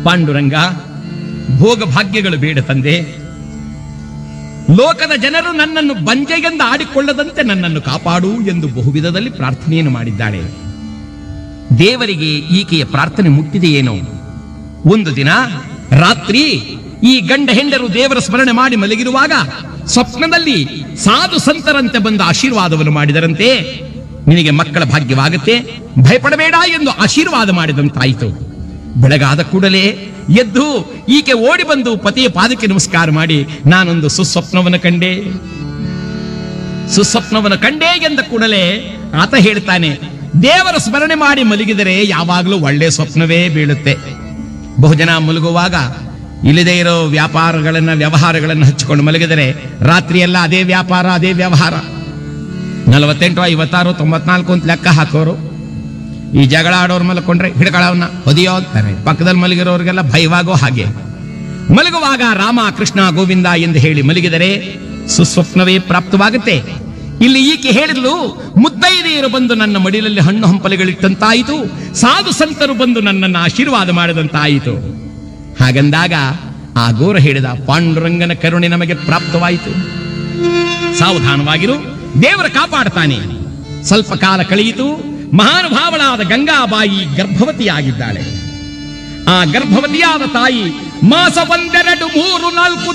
ಪಾಂಡುರಂಗ ಭೋಗ ಭಾಗ್ಯಗಳು ಬೇಡ ತಂದೆ ಲೋಕದ ಜನರು ನನ್ನನ್ನು ಬಂಜೆಗೆಂದು ಆಡಿಕೊಳ್ಳದಂತೆ ನನ್ನನ್ನು ಕಾಪಾಡು ಎಂದು ಬಹುವಿಧದಲ್ಲಿ ಪ್ರಾರ್ಥನೆಯನ್ನು ಮಾಡಿದ್ದಾಳೆ ದೇವರಿಗೆ ಈಕೆಯ ಪ್ರಾರ್ಥನೆ ಮುಟ್ಟಿದೆಯೇನೋ ಒಂದು ದಿನ ರಾತ್ರಿ ಈ ಗಂಡ ಹೆಂಡರು ದೇವರ ಸ್ಮರಣೆ ಮಾಡಿ ಮಲಗಿರುವಾಗ ಸ್ವಪ್ನದಲ್ಲಿ ಸಾಧು ಸಂತರಂತೆ ಬಂದ ಆಶೀರ್ವಾದವನ್ನು ಮಾಡಿದರಂತೆ ನಿನಗೆ ಮಕ್ಕಳ ಭಾಗ್ಯವಾಗುತ್ತೆ ಭಯಪಡಬೇಡ ಎಂದು ಆಶೀರ್ವಾದ ಮಾಡಿದಂತಾಯಿತು ಬೆಳಗಾದ ಕೂಡಲೇ ಎದ್ದು ಈಕೆ ಓಡಿ ಬಂದು ಪತಿಯ ಪಾದಕ್ಕೆ ನಮಸ್ಕಾರ ಮಾಡಿ ನಾನೊಂದು ಸುಸ್ವಪ್ನವನ್ನು ಕಂಡೆ ಸುಸ್ವಪ್ನವನ್ನು ಕಂಡೇ ಎಂದ ಕೂಡಲೇ ಆತ ಹೇಳ್ತಾನೆ ದೇವರ ಸ್ಮರಣೆ ಮಾಡಿ ಮಲಗಿದರೆ ಯಾವಾಗಲೂ ಒಳ್ಳೆ ಸ್ವಪ್ನವೇ ಬೀಳುತ್ತೆ ಬಹುಜನ ಮಲಗುವಾಗ ಇಲ್ಲದೆ ಇರೋ ವ್ಯಾಪಾರಗಳನ್ನ ವ್ಯವಹಾರಗಳನ್ನು ಹಚ್ಚಿಕೊಂಡು ಮಲಗಿದರೆ ರಾತ್ರಿಯೆಲ್ಲ ಅದೇ ವ್ಯಾಪಾರ ಅದೇ ವ್ಯವಹಾರ ನಲವತ್ತೆಂಟು ಐವತ್ತಾರು ತೊಂಬತ್ನಾಲ್ಕು ಅಂತ ಲೆಕ್ಕ ಹಾಕೋರು ಈ ಜಗಳ ಆಡೋರ್ ಮಲ್ಕೊಂಡ್ರೆ ಹಿಡ್ಕೊಳ್ಳವನ್ನ ಹೊದಿಯೋ ಅಂತಾರೆ ಪಕ್ಕದಲ್ಲಿ ಮಲಗಿರೋರಿಗೆಲ್ಲ ಭಯವಾಗೋ ಹಾಗೆ ಮಲಗುವಾಗ ರಾಮ ಕೃಷ್ಣ ಗೋವಿಂದ ಎಂದು ಹೇಳಿ ಮಲಗಿದರೆ ಸುಸ್ವಪ್ನವೇ ಪ್ರಾಪ್ತವಾಗುತ್ತೆ ಇಲ್ಲಿ ಈಕೆ ಹೇಳಿದ್ಲು ಮುತ್ತೈದೆಯರು ಬಂದು ನನ್ನ ಮಡಿಲಲ್ಲಿ ಹಣ್ಣು ಹಂಪಲುಗಳಿಟ್ಟಂತಾಯಿತು ಸಾಧು ಸಂತರು ಬಂದು ನನ್ನನ್ನು ಆಶೀರ್ವಾದ ಮಾಡಿದಂತಾಯಿತು ಹಾಗಂದಾಗ ಆ ಗೋರ ಹೇಳಿದ ಪಾಂಡುರಂಗನ ಕರುಣೆ ನಮಗೆ ಪ್ರಾಪ್ತವಾಯಿತು ಸಾವಧಾನವಾಗಿರು ದೇವರ ಕಾಪಾಡ್ತಾನೆ ಸ್ವಲ್ಪ ಕಾಲ ಕಳೆಯಿತು ಮಹಾನುಭಾವಳಾದ ಗಂಗಾಬಾಯಿ ಗರ್ಭವತಿಯಾಗಿದ್ದಾಳೆ ಆ ಗರ್ಭವತಿಯಾದ ತಾಯಿ ಮಾಸ ಒಂದೆರಡು ಮೂರು ನಾಲ್ಕು